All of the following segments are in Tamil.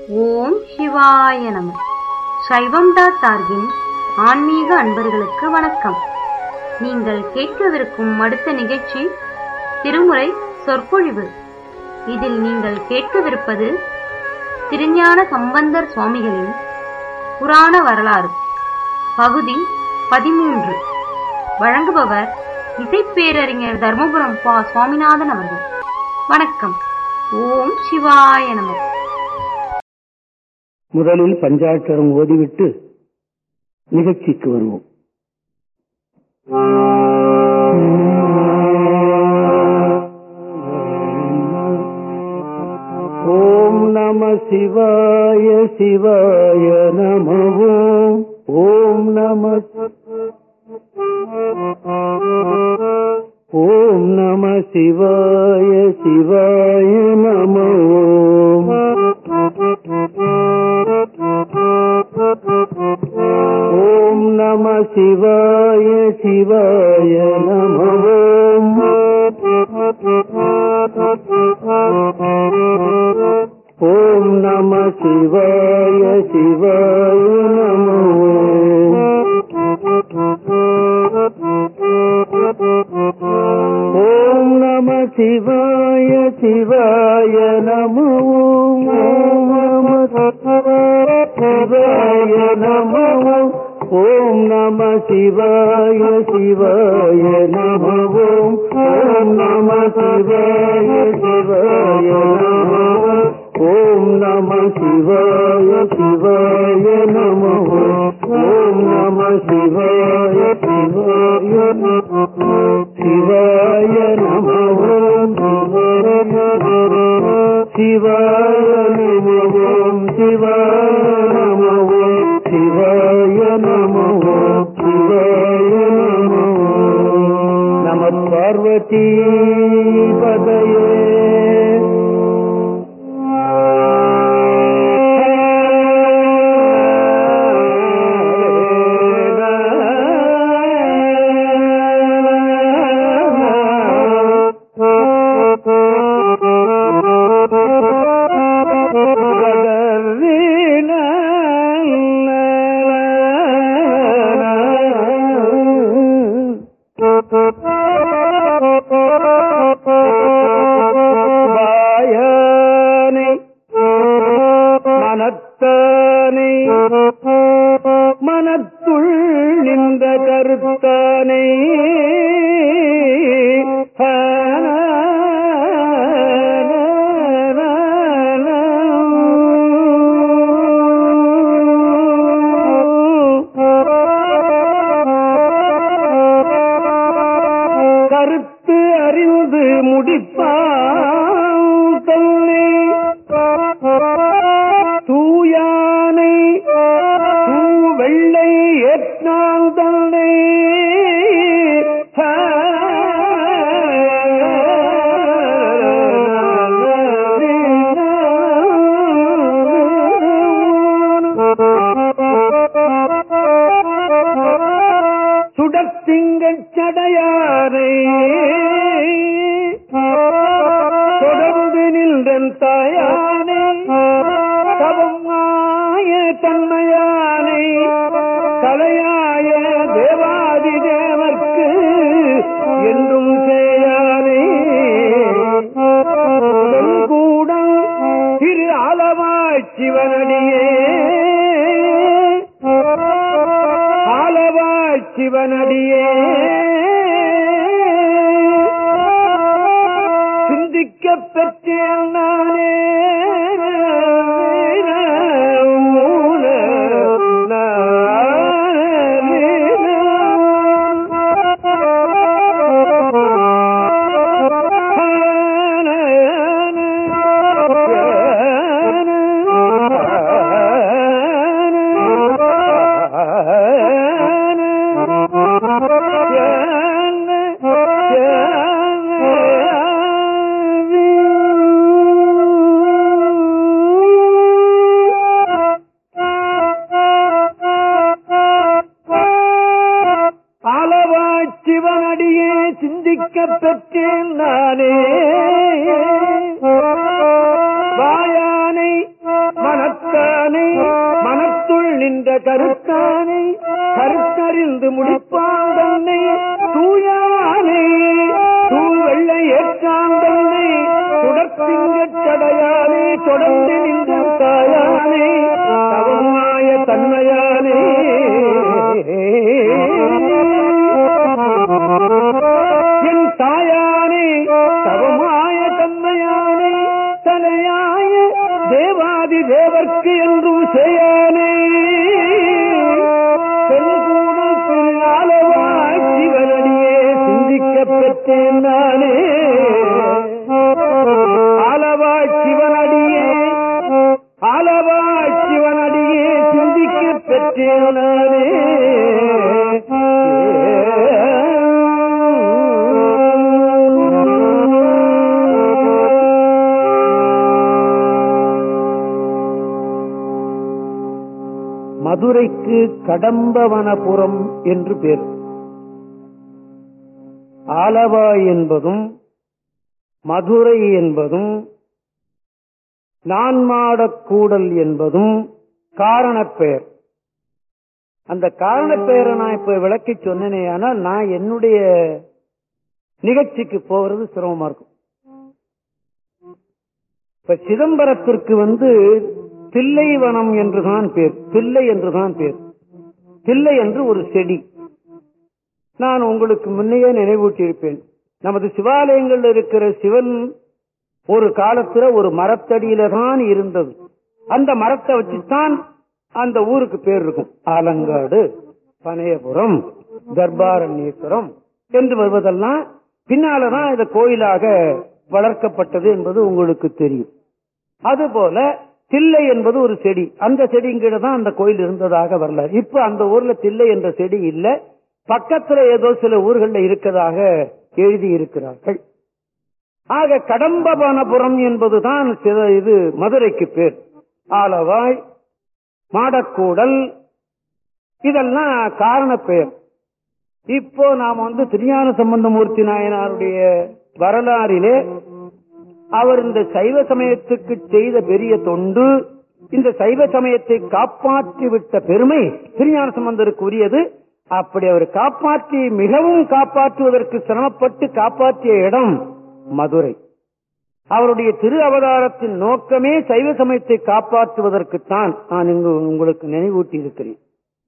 ஓம் சிவாய நம சைவம் டாட் டார்கின் ஆன்மீக அன்பர்களுக்கு வணக்கம் நீங்கள் கேட்கவிருக்கும் அடுத்த நிகழ்ச்சி திருமுறை சொற்பொழிவு இதில் நீங்கள் கேட்கவிருப்பது திருஞான சம்பந்தர் சுவாமிகளின் புராண வரலாறு பகுதி பதிமூன்று வழங்குபவர் இசைப்பேரறிஞர் தர்மபுரம் பா சுவாமிநாதன் அவர்கள் வணக்கம் ஓம் சிவாய நம முதலில் பஞ்சாட்சரம் ஓதிவிட்டு நிகழ்ச்சிக்கு வருவோம் ஓம் நம சிவாய சிவாய நம ஓம் ஓம் நம ஓம் நம சிவாய சிவாய நம ஓம் ஓம் நம சிவாய சிவாய நம ஓம் ஓம் நம சிவாய சிவாய நம ஓம் நம சிவாய சிவாய நம ஓம் நம சிவாய நம ஓம் நம சிவாய சிவாய நம ஓம் ஓம் நம சிவாய சிவாய நம ஓம் நம சிவாய சிவாய நம ஓம் நம சிவாய சிவாய சிவாய நம ஓம் சிவாய நம ஓம் சிவாய நம ஓம் சிவாய நம ஓம் சிவாய நம நம பார்வதி பதையே வாயனை மனத்தானை மனத்துள் நின்ற கருத்தானை கருத்து அறிந்து முடிப்பான் தன்னை தூயானை தூ வெள்ளை ஏற்றான் தன்னை சுடத்திங்கச் சடையாரை தொடர்ந்து நின்றன் தாயானை தவம் ஆய தன்மையானை தலையாய தேவாதி தேவர்க்கு என்றும் சேயானை கூட திரு ஆலவாய் சிவனடியே ஆலவாய் சிவனடியே சிந்திக்கப் பெற்றேன் நானே ஆலவாச்சிவனடியே சிந்திக்கப் பெற்றேன் நானே வாயானை மனத்த முடிப்பான் தன்னை தூயானே தூள் வெள்ளை ஏற்றான் தன்னை தொடர்த்திங்கச் சடையானே தொடர்ந்து நின்ற தாயானே தவமாய தன்மையானே என் தாயானே தவமாய தன்மையானே தலையாய தேவாதி தேவர்க்கு என்றும் செய்யானே செங்கூடல் திருநாளவாய் சிவனடியே சிந்திக்கப் பெற்றேன் நானே ஆலவாய் சிவனடியே ஆலவாய் சிவனடியே சிந்திக்கப் பெற்றேன் நானே மதுரைக்கு கடம்பவனபுரம் என்று பேர் ஆலவாய் என்பதும் மதுரை என்பதும் நான்மாடக்கூடல் என்பதும் காரணப்பெயர் அந்த காரணப்பெயரை நான் இப்ப விளக்கி சொன்னேனே ஆனால் நான் என்னுடைய நிகழ்ச்சிக்கு போகிறது சிரமமா இருக்கும் இப்ப சிதம்பரத்திற்கு வந்து தில்லைவனம் என்றுதான் பேர் தில்லை என்றுதான் பேர் தில்லை என்று ஒரு செடி நான் உங்களுக்கு முன்னையே நினைவூட்டியிருப்பேன் நமது சிவாலயங்கள்ல இருக்கிற சிவன் ஒரு காலத்துல ஒரு மரத்தடியில தான் இருந்தது அந்த மரத்தை வச்சுதான் அந்த ஊருக்கு பேர் இருக்கும் ஆலங்காடு பனையபுரம் தர்பாரண்யேஸ்வரம் என்று வருவதெல்லாம் பின்னாலதான் இந்த கோயிலாக வளர்க்கப்பட்டது என்பது உங்களுக்கு தெரியும் அதுபோல தில்லை என்பது ஒரு செடி அந்த செடிங்கிட்ட தான் அந்த கோயில் இருந்ததாக வரலாறு இப்ப அந்த ஊர்ல தில்லை என்ற செடி இல்ல பக்கத்துல ஏதோ சில ஊர்கள்ல இருக்கதாக எழுதி இருக்கிறார்கள் ஆக கடம்பவனபுரம் என்பதுதான் சில- இது மதுரைக்கு பேர் ஆலவாய் மாடக்கூடல் இதெல்லாம் காரண பெயர் இப்போ நாம வந்து திருஞான சம்பந்தமூர்த்தி நாயனாருடைய வரலாறிலே அவர் இந்த சைவ சமயத்துக்கு செய்த பெரிய தொண்டு இந்த சைவ சமயத்தை காப்பாற்றி விட்ட பெருமை திருஞான சம்பந்தருக்கு உரியது அப்படி அவர் காப்பாற்றி மிகவும் காப்பாற்றுவதற்கு சிரமப்பட்டு காப்பாற்றிய இடம் மதுரை அவருடைய திரு அவதாரத்தின் நோக்கமே சைவ சமயத்தை காப்பாற்றுவதற்குத்தான் நான் இங்கு உங்களுக்கு நினைவூட்டி இருக்கிறேன்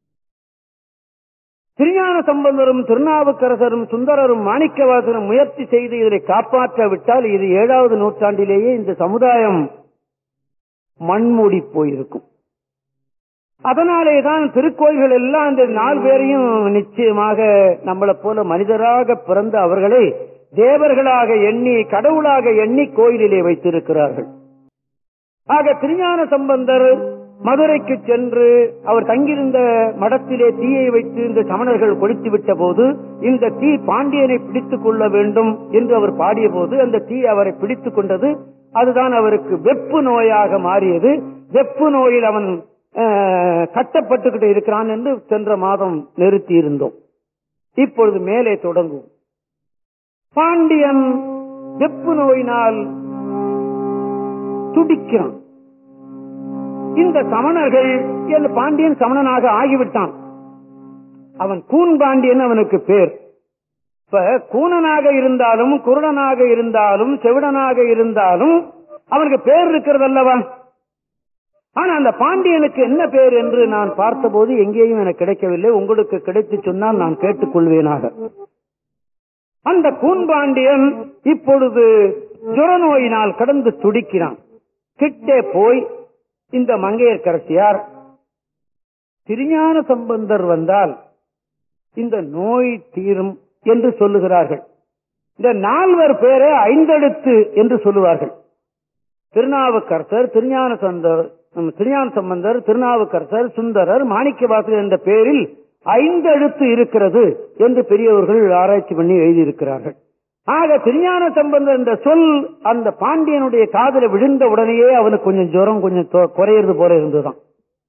திருஞான சம்பந்தரும் திருநாவுக்கரசரும் சுந்தரரும் மாணிக்கவாசரும் முயற்சி செய்து இதனை காப்பாற்ற விட்டால் இது ஏழாவது நூற்றாண்டிலேயே இந்த சமுதாயம் மண்மூடி போயிருக்கும் அதனாலே தான் திருக்கோயில்கள் எல்லாம் இந்த நாலு பேரையும் நிச்சயமாக நம்மளை போல மனிதராக பிறந்த அவர்களை தேவர்களாக எண்ணி கடவுளாக எண்ணி கோயிலிலே வைத்திருக்கிறார்கள் ஆக திருஞான சம்பந்தர் மதுரைக்கு சென்று அவர் தங்கியிருந்த மடத்திலே தீயை வைத்து இந்த சமணர்கள் கொளுத்தி விட்ட போது இந்த தீ பாண்டியனை பிடித்துக் கொள்ள வேண்டும் என்று அவர் பாடிய போது அந்த தீ அவரை பிடித்துக் கொண்டது அதுதான் அவருக்கு வெப்பு நோயாக மாறியது வெப்பு நோயில் அவன் அஹ், கட்டப்பட்டுக்கிட்டு இருக்கிறான் என்று சென்ற மாதம் நிறுத்தி இருந்தோம் இப்பொழுது மேலே தொடங்கும் பாண்டியன் வெப்பு நோயினால் துடிக்கிறான் இந்த சமணர்கள் இந்த பாண்டியன் சமணனாக ஆகிவிட்டான் அவன் கூன் பாண்டியன் அவனுக்கு பேர் இப்ப கூனனாக இருந்தாலும் குருடனாக இருந்தாலும் செவிடனாக இருந்தாலும் அவனுக்கு பேர் இருக்கிறது அல்லவா ஆனா அந்த பாண்டியனுக்கு என்ன பேர் என்று நான் பார்த்தபோது எங்கேயும் எனக்கு கிடைக்கவில்லை உங்களுக்கு கிடைத்து சொன்னால் நான் கேட்டுக்கொள்வேனாக அந்த கூன்பாண்டியன் இப்பொழுது ஜுரநோயினால் கடந்து துடிக்கிறான் கிட்டே போய் இந்த மங்கையர்க்கரசியார் திருஞான சம்பந்தர் வந்தால் இந்த நோய் தீரும் என்று சொல்லுகிறார்கள் இந்த நால்வர் பேரை ஐந்தெழுத்து என்று சொல்லுவார்கள் திருநாவுக்கரசர் திருஞான சந்தர் நம்ம திருஞான சம்பந்தர் திருநாவுக்கரசர் சுந்தரர் மாணிக்கவாசகர் என்ற பெயரில் ஐந்தெழுத்து இருக்கிறது என்று பெரியவர்கள் ஆராய்ச்சி பண்ணி எழுதியிருக்கிறார்கள் ஆக திருஞான சம்பந்தர் என்ற சொல் அந்த பாண்டியனுடைய காதல விழுந்த உடனேயே அவனுக்கு கொஞ்சம் ஜுரம் கொஞ்சம் தொ- குறையிறது போல இருந்துதான்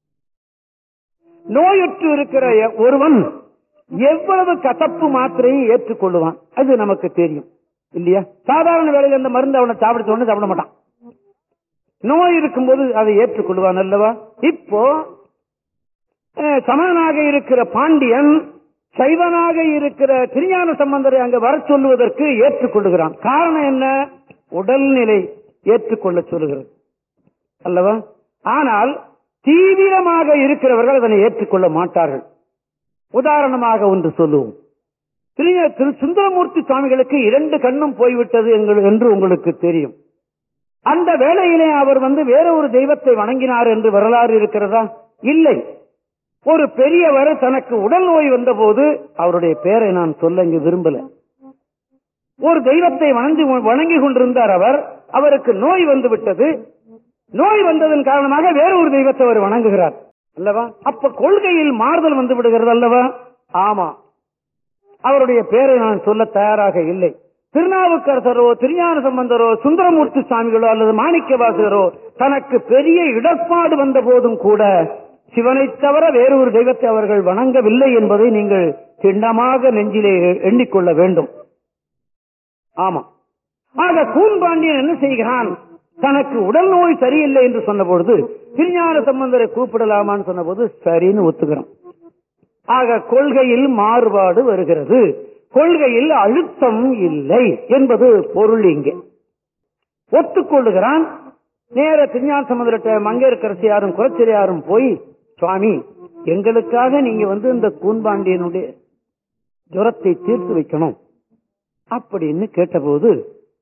நோயுற்று இருக்கிற எ- ஒருவன் எவ்வளவு கசப்பு மாத்திரையும் ஏற்றுக்கொள்ளுவான் அது நமக்கு தெரியும் இல்லையா சாதாரண வேலையில் அந்த மருந்து அவனை சாப்பிடுத்த உடனே சாப்பிட மாட்டான் நோய் இருக்கும்போது அதை ஏற்றுக்கொள்வான் அல்லவா இப்போ அஹ், சமணனாக இருக்கிற பாண்டியன் சைவனாக இருக்கிற திருஞான சம்பந்தரை அங்க வர சொல்லுவதற்கு ஏற்றுக்கொள்ளுகிறான் காரணம் என்ன உடல்நிலை ஏற்றுக்கொள்ள சொல்லுகிறது அல்லவா ஆனால் தீவிரமாக இருக்கிறவர்கள் அதனை ஏற்றுக்கொள்ள மாட்டார்கள் உதாரணமாக ஒன்று சொல்லுவோம் திரு திரு சுந்தரமூர்த்தி சுவாமிகளுக்கு இரண்டு கண்ணும் போய்விட்டது எங்கள்- என்று உங்களுக்கு தெரியும் அந்த வேளையிலே அவர் வந்து வேற ஒரு தெய்வத்தை வணங்கினார் என்று வரலாறு இருக்கிறதா இல்லை ஒரு பெரியவர் தனக்கு உடல் நோய் வந்தபோது அவருடைய பெயரை நான் சொல்ல இங்கு விரும்பல ஒரு தெய்வத்தை வணங்கி வணங்கி கொண்டிருந்தார் அவர் அவருக்கு நோய் வந்து விட்டது நோய் வந்ததன் காரணமாக வேற ஒரு தெய்வத்தை அவர் வணங்குகிறார் அல்லவா அப்ப கொள்கையில் மாறுதல் வந்து விடுகிறது அல்லவா ஆமா அவருடைய பெயரை நான் சொல்ல தயாராக இல்லை திருநாவுக்கரசரோ திருஞான சம்பந்தரோ சுந்தரமூர்த்தி சுவாமிகளோ அல்லது மாணிக்கவாசகரோ தனக்கு பெரிய இடர்பாடு வந்த போதும் கூட சிவனைத் தவிர வேறொரு தெய்வத்தை அவர்கள் வணங்கவில்லை என்பதை நீங்கள் திண்ணமாக நெஞ்சிலே எண்ணிக்கொள்ள வேண்டும் ஆமா ஆக கூன்பாண்டியன் என்ன செய்கிறான் தனக்கு உடல் நோய் சரியில்லை என்று சொன்னபொழுது திருஞான சம்பந்தரை கூப்பிடலாமான்னு சொன்னபோது சரின்னு ஒத்துக்கிறான் ஆக கொள்கையில் மாறுபாடு வருகிறது கொள்கையில் அழுத்தம் இல்லை என்பது பொருள் இங்கே ஒத்துக்கொள்ளுகிறான் நேர திருஞான சமுதிரட்ட மங்கையரசியாரும் குலச்சிரியாரும் போய் சுவாமி எங்களுக்காக நீங்க வந்து இந்த கூன்பாண்டியனுடைய ஜுரத்தை தீர்த்து வைக்கணும் அப்படின்னு கேட்டபோது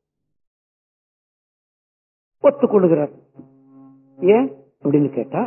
ஒத்துக்கொள்ளுகிறார் ஏன் அப்படின்னு கேட்டா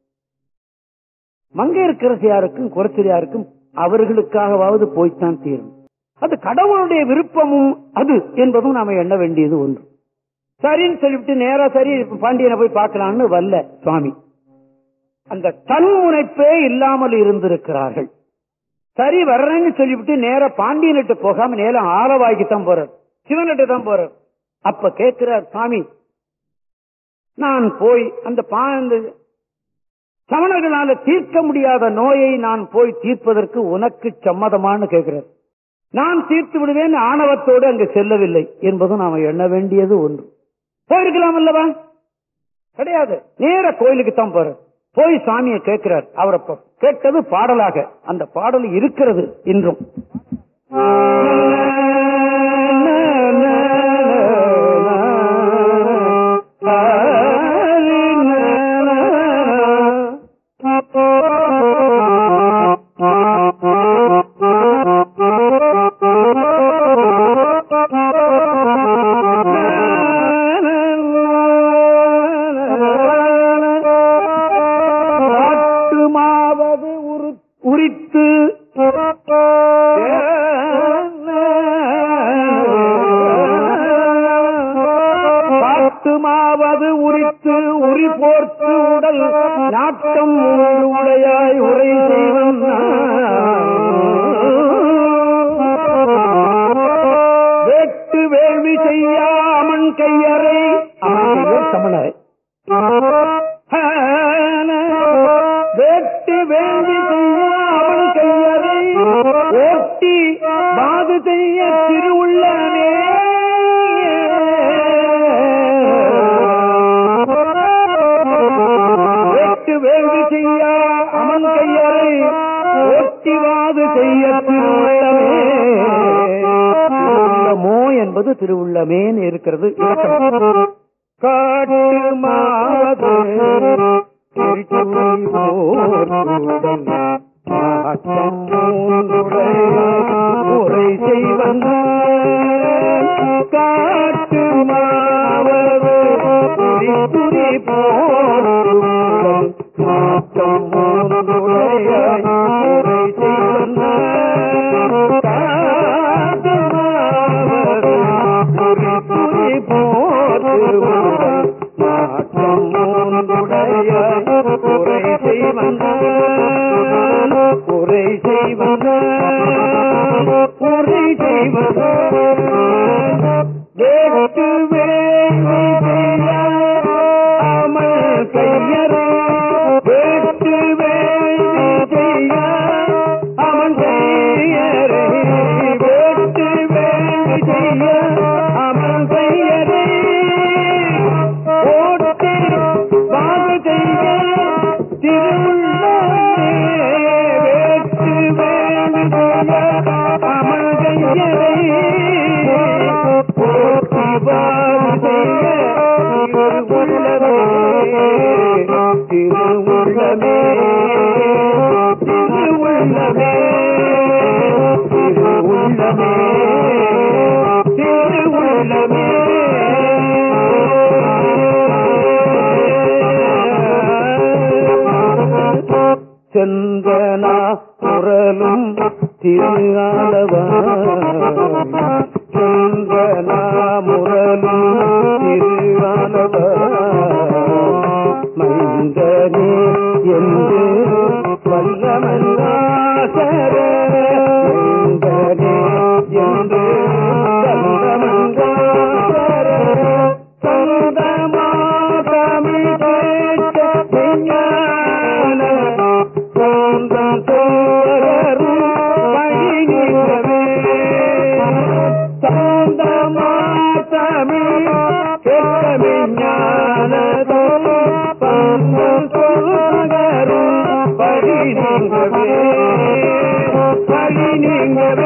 மங்கையர்க்கரசியாருக்கும் குறைச்சரியாருக்கும் அவர்களுக்காகவாவது போய்த்தான் தீரும் அது கடவுளுடைய விருப்பமும் அது என்பதும் நாம எண்ண வேண்டியது ஒன்று சரின்னு சொல்லிவிட்டு நேரா சரி பாண்டியனை போய் பார்க்கலாம்னு வரல சுவாமி அந்த தன்முனைப்பே இல்லாமல் இருந்திருக்கிறார்கள் சரி வர்றேன்னு சொல்லிவிட்டு நேரா பாண்டியன்கிட்ட போகாம நேரம் ஆளவாய்க்கு தான் போறார் சிவன்கிட்ட தான் போறார் அப்ப கேட்கிறார் சாமி நான் போய் அந்த பா அந்த சமணர்களால தீர்க்க முடியாத நோயை நான் போய் தீர்ப்பதற்கு உனக்கு சம்மதமான்னு கேட்கிறார் நான் தீர்த்து விடுவேன் ஆணவத்தோடு அங்கு செல்லவில்லை என்பதும் நாம எண்ண வேண்டியது ஒன்று போயிருக்கலாம் அல்லவா கிடையாது நேர கோயிலுக்கு தான் போற போய் சாமியை கேட்கிறார் அவரை ப- கேட்டது பாடலாக அந்த பாடல் இருக்கிறது இன்றும் காட்டுமாவது உரு- உரித்து காட்டுமாவது உரித்து உரி போர்த்து உடல் நாட்டம் மூன்று உடையாய் உரை செய்வன் வேட்டு வேள்வி செய்யாமன் கையறை அவன் சமணரை வேட்டு வேண்டி செய்ய அவன் கையறை ஓட்டி பாது செய்ய திருவுள்ளனே வேட்டு வேண்டி செய்ய அவன் கையறை ஓட்டி வாது செய்ய திருவுள்ளமே திருவுள்ளமோ என்பது திருவுள்ளமேன்னு இருக்கிறது இலக்கணம். காட்டு மாது திருச்சுழி போர்த்துடன் மாற்றம் மூன்றுடைய உரை செய்வந்த காட்டு மாவது துரி போர்த்துடன் மாற்றம் மூன்றுடைய உரை செய்வந்த காட்டு மாவது துரி துரி போர்த்துடன் மாற்றம் மூன்றுடைய உரை செய்வந்த உரை செய்வந்த உரை செய்வந்த வேட்டு வேள்வி செய்ய அமல் கையரே வேட்டு வேள்வி செய்ய அவன் கையரே வேட்டு வேள்வி செய்ய அவன் கையரே ஓட்டி வாது செய்ய திருவுள்ளே வேட்டு வேள்வி செய்ய ஐயரை போற்றி வாழ்ந்தைய திருவுள்ளமே திருவுள்ளமே திருவுள்ளமே திருவுள்ளமே திருவுள்ளமே செந்தனா முரலும் திருஆலவா செந்தனா முரலும் திருஆலவா மைந்தனே என்று வல்லமந்தாசர மைந்தனே என்று வல்லமந்தாசர சொந்தமா தமிழ் கேட்ட விஞ்ஞான சொந்தம் தோழரும் பணிநிலவே சொந்தமா தமிழ் கேட்ட விஞ்ஞானதும் சொந்தம் தோழரும் பணிநிலவே பணிநிலவே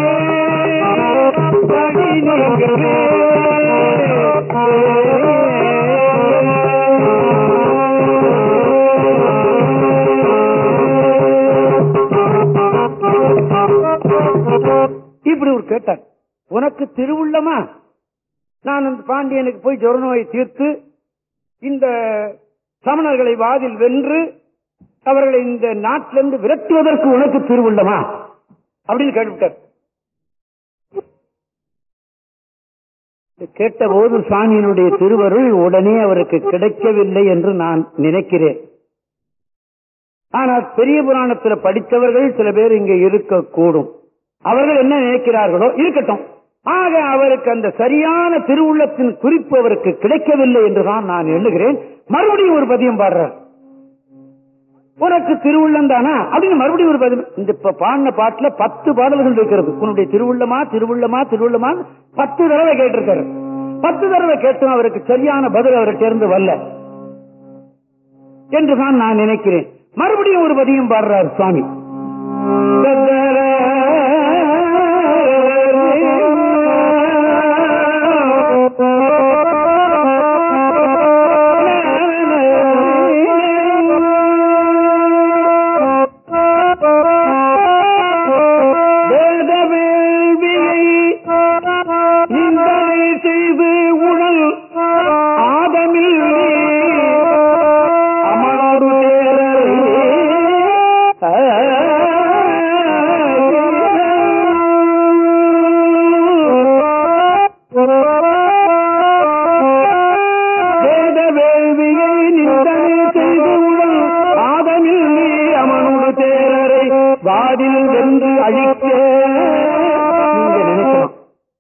இப்படி ஒரு கேட்டார் உனக்கு திருவுள்ளமா நான் அந்த பாண்டியனுக்கு போய் ஜொர நோயை தீர்த்து இந்த சமணர்களை வாதில் வென்று அவர்களை இந்த நாட்டிலிருந்து விரட்டுவதற்கு உனக்கு திருவுள்ளமா அப்படின்னு கேட்டுவிட்டார் கேட்டபோது சுவாமியினுடைய திருவருள் உடனே அவருக்கு கிடைக்கவில்லை என்று நான் நினைக்கிறேன் ஆனால் பெரிய புராணத்தில் படித்தவர்கள் சில பேர் இங்கே இருக்கக்கூடும் அவர்கள் என்ன நினைக்கிறார்களோ இருக்கட்டும் ஆக அவருக்கு அந்த சரியான திருவுள்ளத்தின் குறிப்பு அவருக்கு கிடைக்கவில்லை என்றுதான் நான் எண்ணுகிறேன் மறுபடியும் ஒரு பதியம் பாடுறார் உனக்கு திருவுள்ளம் தானா அப்படின்னு மறுபடியும் ஒரு பதியம் இந்த இப்ப பாடின பாட்டுல பத்து பாடல்கள் இருக்கிறது உன்னுடைய திருவுள்ளமா திருவுள்ளமா திருவுள்ளமா பத்து தடவை கேட்டிருக்காரு பத்து தடவை கேட்டும் அவருக்கு சரியான பதில் அவர்கிட்ட இருந்து வரல என்றுதான் நான் நினைக்கிறேன் மறுபடியும் ஒரு பதியம் பாடுறார் சுவாமி வேத வேள்வியை நிந்தனை செய்து உணல் ஆதமில் அமரோடு வேத வேள்வியை நிந்தனை செய்து உடல் ஆதமில் நீ அமனோடு தேரரை வாதில் வென்று அழிக்க நீங்க நினைக்கலாம்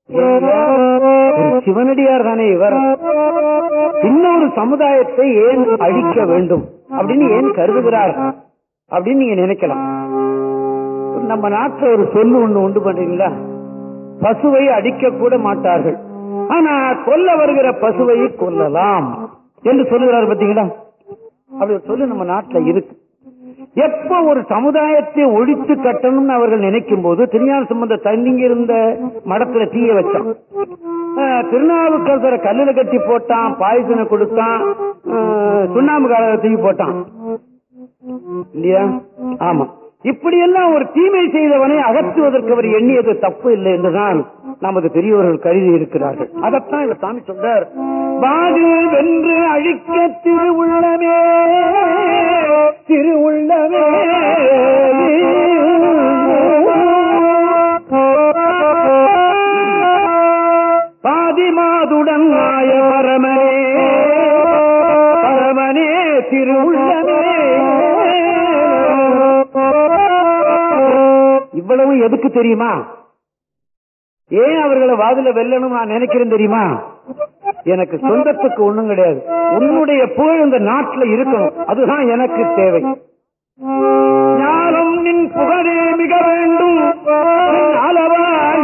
ஒரு சிவனடியார் தானே இவர் இன்னொரு சமுதாயத்தை ஏன் அழிக்க வேண்டும் அப்படின்னு ஏன் கருதுகிறார் அப்படின்னு நீங்க நினைக்கலாம் நம்ம நாட்டுல ஒரு சொல்லு ஒண்ணு உண்டு பண்றீங்களா பசுவை அடிக்க கூட மாட்டார்கள் ஆனா கொல்ல வருகிற பசுவை கொல்லலாம் என்று சொல்லுகிறார் பாத்தீங்களா அப்படி ஒரு சொல்லு நம்ம நாட்டுல இருக்கு எப்ப ஒரு சமுதாயத்தை ஒழித்து கட்டணும்னு அவர்கள் நினைக்கும் போது திருஞான சம்பந்த தண்ணிங்க இருந்த மடத்துல தீய வச்சான் அஹ், திருநாவுக்கரசரை கல்லுல கட்டி போட்டான் பாய்சனை கொடுத்தான் அஹ், சுண்ணாம்பு கால தூக்கி போட்டான் இல்லையா ஆமா இப்படி எல்லாம் ஒரு தீமை செய்தவனை அகற்றுவதற்கு அவர் எண்ணியது தப்பு இல்லை என்றுதான் நமது பெரியவர்கள் கருதி இருக்கிறார்கள் அதைத்தான் இவர் சாமி சொல்றார் வாதில் வென்று அழிக்க திருவுள்ளமே திருவுள்ளமே பாதிமாதுடன் நாய பரமனே பரமனே திருவுள்ளமே இவ்வளவு எதுக்கு தெரியுமா ஏன் அவர்களை வாதில வெல்லணும் நான் நினைக்கிறேன் தெரியுமா எனக்கு சொந்தத்துக்கு ஒண்ணும் கிடையாது உன்னுடைய புகழ் இந்த நாட்டுல இருக்கணும் அதுதான் எனக்கு தேவை ஞானம் நின் புகழே மிக வேண்டும் நின் அளவாய்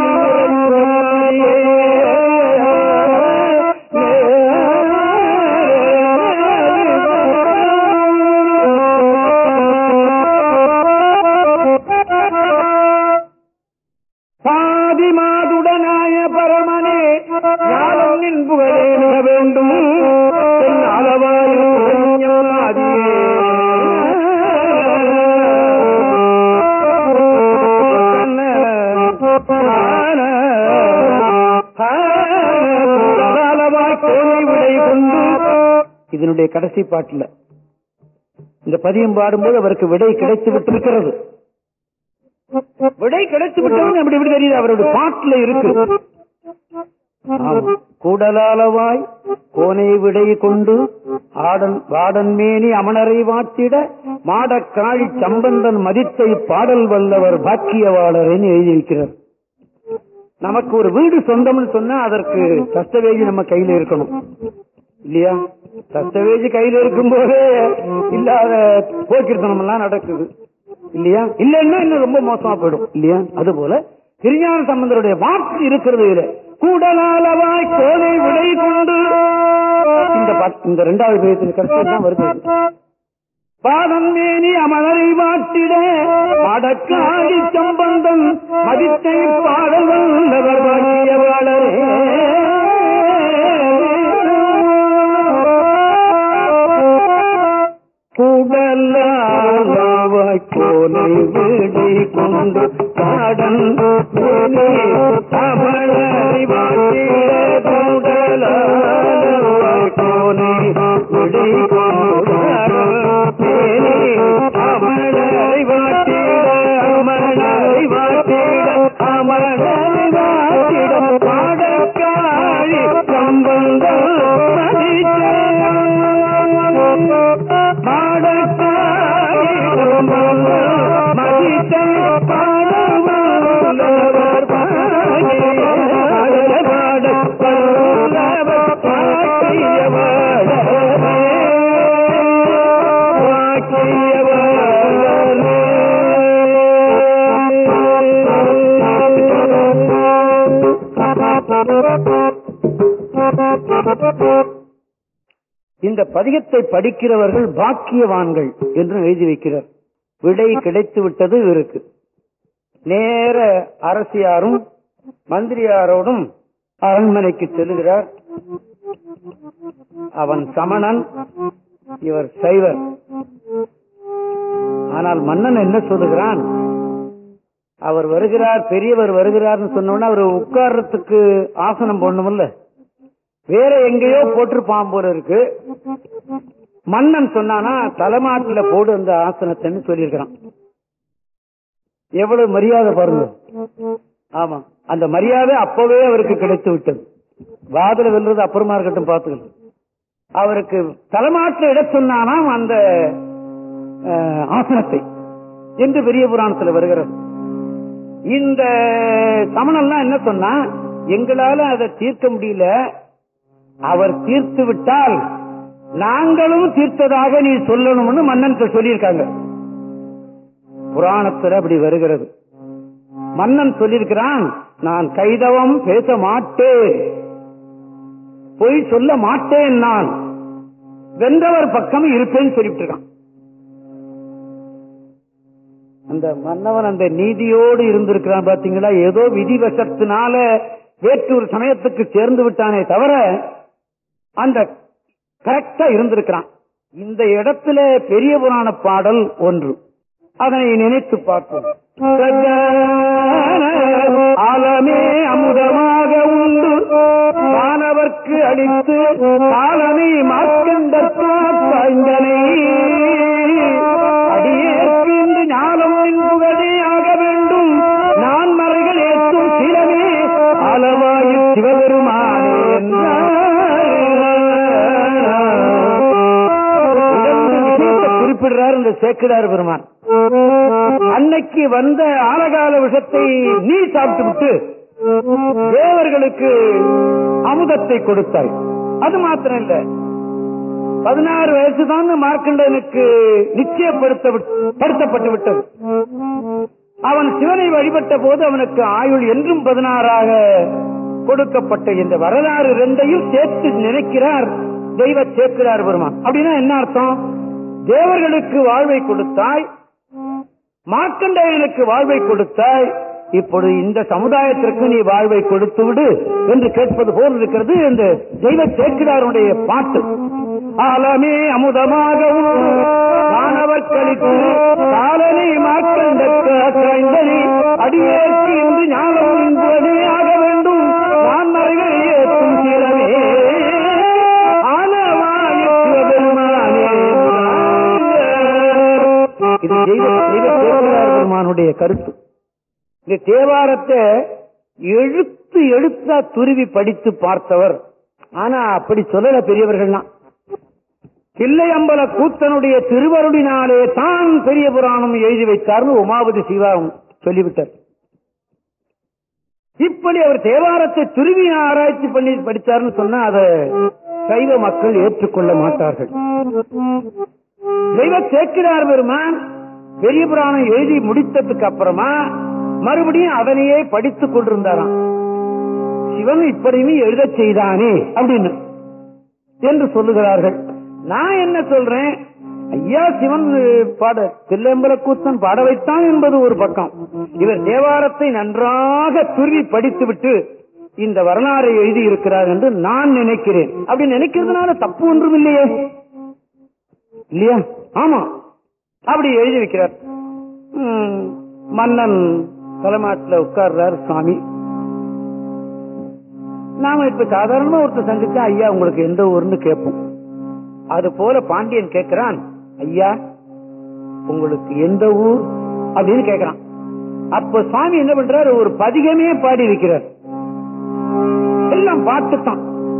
பாதி மாதுடன் இதனுடைய கடைசி பாட்டுல இந்த பதியம் பாடும்போது அவருக்கு விடை கிடைத்து விட்டிருக்கிறது விடை கிடைத்து விட்டது அப்படி எப்படி தெரியுது அவருடைய பாட்டுல இருக்கு ஆமா. கூடலாலவாய் கோனை விடை கொண்டு ஆடன் வாடன் மேனி அமணரை வாட்டிட மாடக்காழி சம்பந்தன் மதித்தை பாடல் வல்லவர் பாக்கியவாளர்னு எழுதியிருக்கிறார் நமக்கு ஒரு வீடு சொந்தம்னு சொன்னா அதற்கு தஸ்தவேஜி நம்ம கையில இருக்கணும் இல்லையா தஸ்தவேஜி கையில இருக்கும் போதே இல்லாத போக்கிருத்தனம் எல்லாம் நடக்குது இல்லையா இல்லைன்னா இன்னும் ரொம்ப மோசமா போயிடும் இல்லையா அது போல திருஞான சம்பந்தருடைய வாக்கு இருக்கிறது இதுல கூடலாலவாய் கோலை விடை கொண்டு இந்த பாட்டு- இந்த ரெண்டாவது பேயத்தின் கருத்து தான் வருது பாதம் மேனி அமலரை வாட்டிட அடக்காடி சம்பந்தம் மதித்தை பாடல் வல்லவர் பாக்கியவாளரே கூடலாவாய் கோனை வீடை கொண்டு பாடன் அமலரை வாட்டிட கூடலாவாய் கோனை விடை கொண்டு அமலரை வாட்டிட அமலரை வாட்டிட அமலரை வாட்டிட பாடக்காழி சம்பந்தம் பாடக்காழி சம்பந்தம் மதித்த பாடவல்லவர் பாடியவர் பாடவல்லவர் பாடியவர் இந்த பதிகத்தை படிக்கிறவர்கள் பாக்கியவான்கள் என்று எழுதி வைக்கிறார் விடை கிடைத்து விட்டது இவருக்கு நேர அரசியாரும் மந்திரியாரோடும் அரண்மனைக்கு செல்லுகிறார் அவன் சமணன் இவர் சைவர் ஆனால் மன்னன் என்ன சொல்லுகிறான் அவர் வருகிறார் பெரியவர் வருகிறார்னு சொன்னோன்னா அவர் உட்கார்றதுக்கு ஆசனம் போடணும்ல வேற எங்கேயோ போட்டிருப்பான் போல இருக்கு மன்னன் சொன்னானா தலைமாட்டில போடு அந்த ஆசனத்தைன்னு சொல்லியிருக்கிறான் எவ்வளவு மரியாதை பாருங்க ஆமா அந்த மரியாதை அப்பவே அவருக்கு கிடைத்து விட்டது வாதில வெல்றது அப்புறமா இருக்கட்டும் பார்த்துக்கலாம் அவருக்கு தலைமாட்டில் இட சொன்னானாம் அந்த அஹ், ஆசனத்தை என்று பெரிய புராணத்துல வருகிறது இந்த சமணம்லாம் என்ன சொன்னா எங்களால அதை தீர்க்க முடியல அவர் தீர்த்து விட்டால் நாங்களும் தீர்த்ததாக நீ சொல்லணும்னு மன்னன் சொல்லியிருக்காங்க புராணத்துல அப்படி வருகிறது மன்னன் சொல்லியிருக்கிறான் நான் கைதவம் பேச மாட்டேன் பொய் சொல்ல மாட்டேன் நான் வென்றவர் பக்கம் இருப்பேன்னு சொல்லிட்டு இருக்கான் அந்த மன்னவன் அந்த நீதியோடு இருந்திருக்கிறான் பாத்தீங்களா ஏதோ விதிவசத்தினால வேற்றொரு சமயத்துக்கு சேர்ந்து விட்டானே தவிர அந்த கரெக்டா இருந்திருக்கிறான் இந்த இடத்துல பெரிய புராண பாடல் ஒன்று அதனை நினைத்து பார்ப்போம் ஆலமே அமுதமாக உண்டு மாணவர்க்கு அளித்து காலனை மார்க்கண்டனை அடியேற்கு இன்று ஞானம் என்புகழே ஆக வேண்டும் நான் மறைகள் ஏற்றும் சிலமே அளவாயு சிவபெருமானே என்றார். குறிப்பிடுறார் இந்த சேக்கிடார் பெருமான் அன்னைக்கு வந்த ஆலகால விஷத்தை நீ சாப்பிட்டு விட்டு தேவர்களுக்கு அமுதத்தை கொடுத்தாய் அது மாத்திரம் இல்ல பதினாறு வயசுதான் மார்க்கண்டனுக்கு நிச்சயப்படுத்த படுத்தப்பட்டு விட்டது அவன் சிவனை வழிபட்ட போது அவனுக்கு ஆயுள் என்றும் பதினாறாக கொடுக்கப்பட்ட இந்த வரலாறு ரெண்டையும் சேர்த்து நினைக்கிறார் தெய்வ சேர்க்கிறார் பெருமான் அப்படின்னா என்ன அர்த்தம் தேவர்களுக்கு வாழ்வை கொடுத்தாய் மார்க்கண்டேயனுக்கு வாழ்வை கொடுத்தாய் இப்பொழுது இந்த சமுதாயத்திற்கு நீ வாழ்வை கொடுத்து விடு என்று கேட்பது போல் இருக்கிறது இந்த தெய்வ சேக்கிடாருடைய பாட்டு ஆலமே அமுதமாக மாணவர் கழித்து காலனை மார்க்கண்டனை அடியேற்கு இன்று ஞானம் என்பதே ஆக வேண்டும் நான் மறைகள் ஏற்றும் சிறவே ஆலவாயுவதே இது தெய்வ தெய்வ தேவராய பெருமானுடைய கருத்து இந்த தேவாரத்தை எழுத்து எழுத்தா துருவி படித்து பார்த்தவர் ஆனா அப்படி சொல்லல பெரியவர்கள்லாம் தில்லையம்பல கூத்தனுடைய திருவருளினாலே தான் பெரிய புராணம் எழுதி வைத்தார்னு உமாபதி சிவா சொல்லிவிட்டார் இப்படி அவர் தேவாரத்தை துருவி ஆராய்ச்சி பண்ணி படித்தார்னு சொன்னா அதை சைவ மக்கள் ஏற்றுக்கொள்ள மாட்டார்கள் தெய்வ சேக்கிரார் பெருமான் பெரிய புராணம் எழுதி முடித்ததுக்கு அப்புறமா மறுபடியும் அதனையே படித்துக் கொண்டிருந்தாராம் சிவன் இப்படியுமே எழுதச் செய்தானே அப்படின்னு என்று சொல்லுகிறார்கள் நான் என்ன சொல்றேன் ஐயா சிவன் பாட தில்லம்பல கூத்தன் பாட வைத்தான் என்பது ஒரு பக்கம் இவர் தேவாரத்தை நன்றாக துருவி படித்துவிட்டு இந்த வரலாறை எழுதி இருக்கிறார் என்று நான் நினைக்கிறேன் அப்படி நினைக்கிறதுனால தப்பு ஒன்றும் இல்லையே இல்லையா ஆமா அப்படி எழுதி வைக்கிறார் ம், மன்னன் தலைமாட்டில் உட்கார்றார் சுவாமி நாம இப்ப சாதாரணமா ஒருத்தர் சந்திச்சா ஐயா உங்களுக்கு எந்த ஊர்னு கேட்போம் அது போல பாண்டியன் கேட்கிறான் ஐயா உங்களுக்கு எந்த ஊர் அப்படின்னு கேட்கிறான் அப்ப சுவாமி என்ன பண்றாரு ஒரு பதிகமே பாடி வைக்கிறார் எல்லாம் பாட்டுத்தான்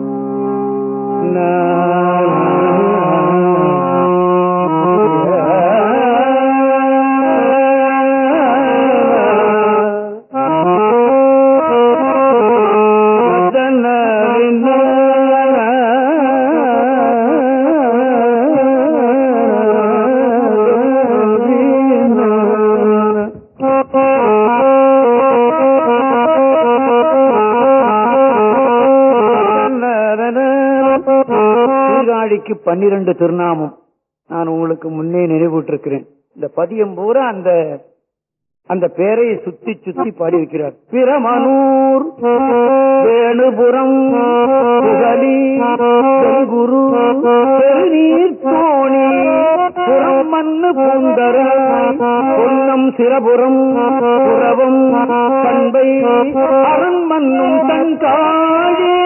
சீர்காழிக்கு பன்னிரண்டு திருநாமம் நான் உங்களுக்கு முன்னே நினைவூட்டிருக்கிறேன் இந்த பதியம் பூரா அந்த அந்த பேரை சுத்தி சுத்தி பாடி வைக்கிறார் பிரமனூர் வேணுபுரம் புகலி குரு பெருநீர் தோணி புறம் மண்ணு பூந்தர பொன்னம் சிரபுரம் புறவம் கண்பை அரண் மண்ணும் தன்காழி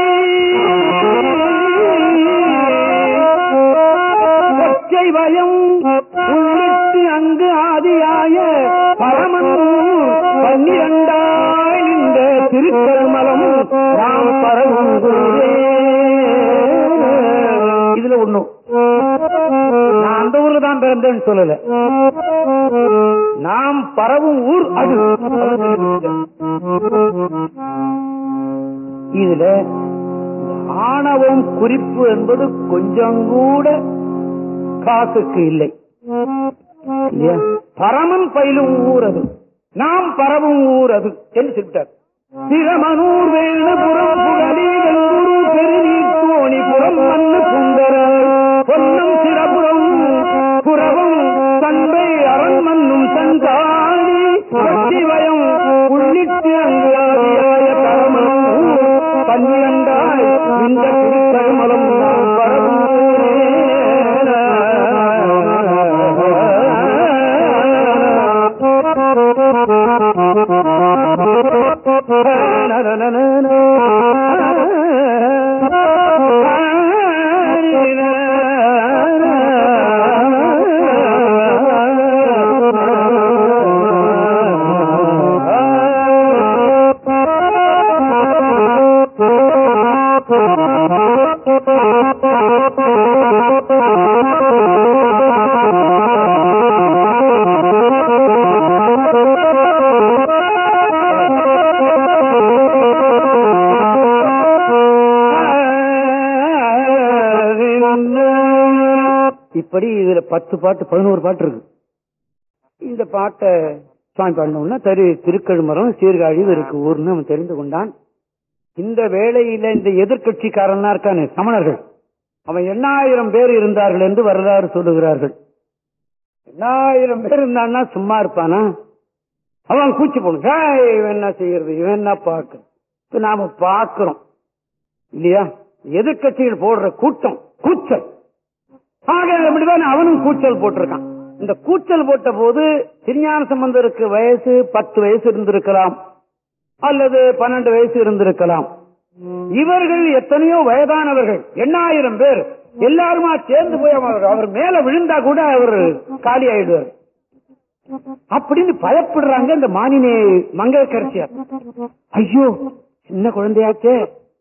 ஒற்றை வயம் உள்ளிட்டு அங்கு ஆதியாய பரமனூர் பன்னிரண்டாய் நின்ற திருக்கருமலம் நாம் பரவும் ஊரே. இதுல ஒண்ணும் நான் அந்த ஊர்ல தான் பிறந்தேன்னு சொல்லல நாம் பரவும் ஊர் அது இதுல ஆணவம் குறிப்பு என்பது கொஞ்சம் கூட காசுக்கு இல்லை இல்லையா? பரமன் பயிலும் ஊர் அது நாம் பரவும் ஊர் அது என்று சொல்லிட்டார் திரமனூர் வேணுபுரம் புகழி வெங்குரு பெருநீர் தோணி புறம் மண்ணு புந்தர பொன்னம் சிறபுரம் புறவம் தந்தை அரண் மண்ணும் தந்தாடி பத்திவயம் உள்ளிட்டு அங்கு ஆதியாய பரமன் பன்னிரண்டாய் இந்த திருக்கமலம் நாம் பரவும் இப்படி இதுல பத்து பாட்டு பதினோரு பாட்டு இருக்கு இந்த பாட்டை சுவாமி பாடினோம்னா தரு திருக்கழுமரம் சீர்காழி இருக்கு ஊர்னு அவன் தெரிந்து கொண்டான் இந்த வேளையில இந்த எதிர்கட்சிக்காரனா இருக்கானே சமணர்கள் அவன் எண்ணாயிரம் பேர் இருந்தார்கள் என்று வரலாறு சொல்லுகிறார்கள் எண்ணாயிரம் பேர் இருந்தான்னா சும்மா இருப்பானா அவன் கூச்சி போன இவன் என்ன செய்யறது இவன் என்ன பார்க்க இப்ப நாம பார்க்கிறோம் இல்லையா எதிர்கட்சிகள் போடுற கூட்டம் கூச்சல் ஆக அப்படிதான் அவனும் கூச்சல் போட்டிருக்கான் இந்த கூச்சல் போட்ட போது திருஞான சம்பந்தருக்கு வயசு பத்து வயசு இருந்திருக்கலாம் அல்லது பன்னெண்டு வயசு இருந்திருக்கலாம் இவர்கள் எத்தனையோ வயதானவர்கள் எண்ணாயிரம் பேர் எல்லாருமா சேர்ந்து போய் அவர் அவர் மேல விழுந்தா கூட அவர் காலி ஆயிடுவார் அப்படின்னு பயப்படுறாங்க இந்த மானினே மங்கையரசியார் ஐயோ சின்ன குழந்தையாச்சே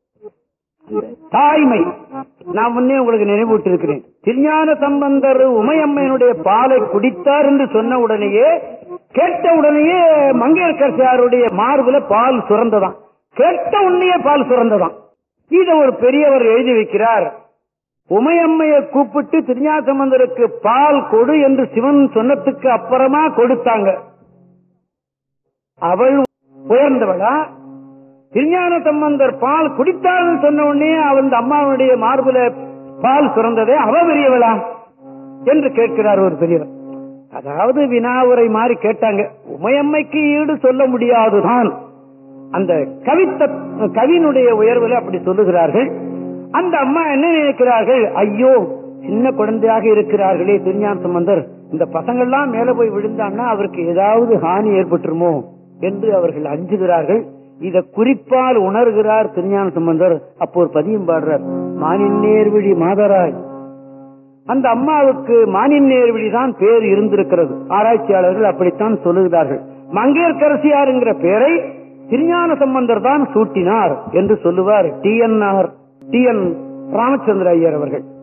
தாய்மை நான் முன்னே உங்களுக்கு நினைவூட்டி இருக்கிறேன் திருஞான சம்பந்தர் உமையம்மையனுடைய பாலை குடித்தார் என்று சொன்ன உடனேயே கேட்ட உடனேயே மங்கையர்கரசியாருடைய மார்புல பால் சுரந்ததாம் கேட்ட உடனேயே பால் சுரந்ததாம் இத ஒரு பெரியவர் எழுதி வைக்கிறார் உமையம்மையை கூப்பிட்டு திருஞான சம்பந்தருக்கு பால் கொடு என்று சிவன் சொன்னதுக்கு அப்புறமா கொடுத்தாங்க அவள் உயர்ந்தவளா திருஞான சம்பந்தர் பால் குடித்தாள்னு சொன்ன உடனே அவன் அம்மாவுடைய மார்புல பால் சுரந்ததே அவ பெரியவளா என்று கேட்கிறார் ஒரு பெரியவர் அதாவது வினாவுரை மாதிரி கேட்டாங்க உமையம்மைக்கு ஈடு சொல்ல முடியாதுதான் அந்த கவித்த கவினுடைய உயர்வுல அப்படி சொல்லுகிறார்கள் அந்த அம்மா என்ன நினைக்கிறார்கள் ஐயோ சின்ன குழந்தையாக இருக்கிறார்களே திருஞான சம்பந்தர் இந்த பசங்கள்லாம் மேல போய் விழுந்தான்னா அவருக்கு ஏதாவது ஹானி ஏற்பட்டுருமோ என்று அவர்கள் அஞ்சுகிறார்கள் இத குறிப்பால் உணர்கிறார் திருஞான சம்பந்தர் அப்போ ஒரு பதியம் பாடுறார் மானின் நேர்விழி மாதராய் அந்த அம்மாவுக்கு மானின் நேர்விழி தான் பேர் இருந்திருக்கிறது ஆராய்ச்சியாளர்கள் அப்படித்தான் சொல்லுகிறார்கள் மங்கையர்கரசியார் என்கிற பெயரை திருஞான சம்பந்தர் தான் சூட்டினார் என்று சொல்லுவார் T N R T N Ramachandra Iyer அவர்கள்